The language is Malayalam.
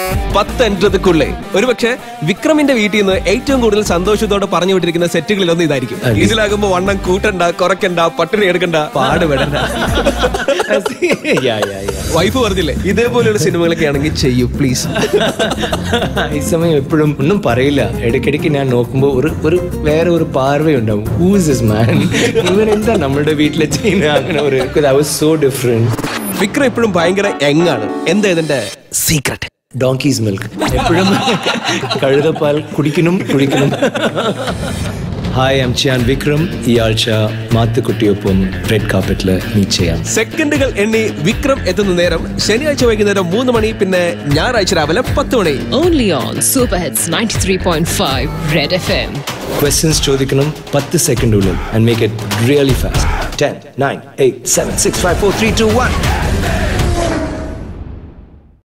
പത്ത് അൻപതുക്കുള്ളേ ഒരുപക്ഷെ വിക്രമിന്റെ വീട്ടിൽ നിന്ന് ഏറ്റവും കൂടുതൽ സന്തോഷത്തോടെ പറഞ്ഞു വിട്ടിരിക്കുന്ന സെറ്റുകളിലൊന്നും ഇതായിരിക്കും ഇതിലാകുമ്പോ വണ്ണം കൂട്ടണ്ട കുറയ്ക്കണ്ട പട്ടിണി എടുക്കണ്ട പാടുപെടണ്ട Yeah, yeah, yeah. വൈഫ് പറഞ്ഞില്ലേ ഇതേപോലെയുള്ള സിനിമകളൊക്കെ ആണെങ്കിൽ ചെയ്യൂ പ്ലീസ് ഈ സമയം എപ്പോഴും ഒന്നും പറയില്ല ഇടയ്ക്കിടയ്ക്ക് ഞാൻ നോക്കുമ്പോൾ ഒരു ഒരു വേറെ ഒരു പാർവയുണ്ടാവും ഹൂസ് ദിസ് മാൻ ഇവൻ എന്താ നമ്മുടെ വീട്ടിലെ ചെയ്യുന്ന അങ്ങനെ ഒരു സോ ഡിഫറെന്റ് വിക്രം എപ്പോഴും ഭയങ്കര യങ്ങാണ് എന്താ ഇതിന്റെ സീക്രട്ട് ഡോങ്കീസ് മിൽക്ക് എപ്പോഴും കഴുതപ്പാൽ കുടിക്കണം കുടിക്കണം ഹായ് ഐം ചിയാൻ വിക്രം ഈ ആഴ്ച മാത്തുക്കുട്ടിയൊപ്പം റെഡ് കാർപ്പറ്റിൽ മീറ്റ് ചെയ്യാം സെക്കൻഡുകൾ എണ്ണി വിക്രം എത്തുന്ന നേരം ശനിയാഴ്ച വൈകുന്നേരം മൂന്ന് മണി പിന്നെ ഞായറാഴ്ച രാവിലെ പത്ത് മണി Only on Superhits 93.5 Red FM. Questions ചോദിക്കണം പത്ത് സെക്കൻഡുള്ളിൽ and make it really fast ten nine eight seven six five four three two one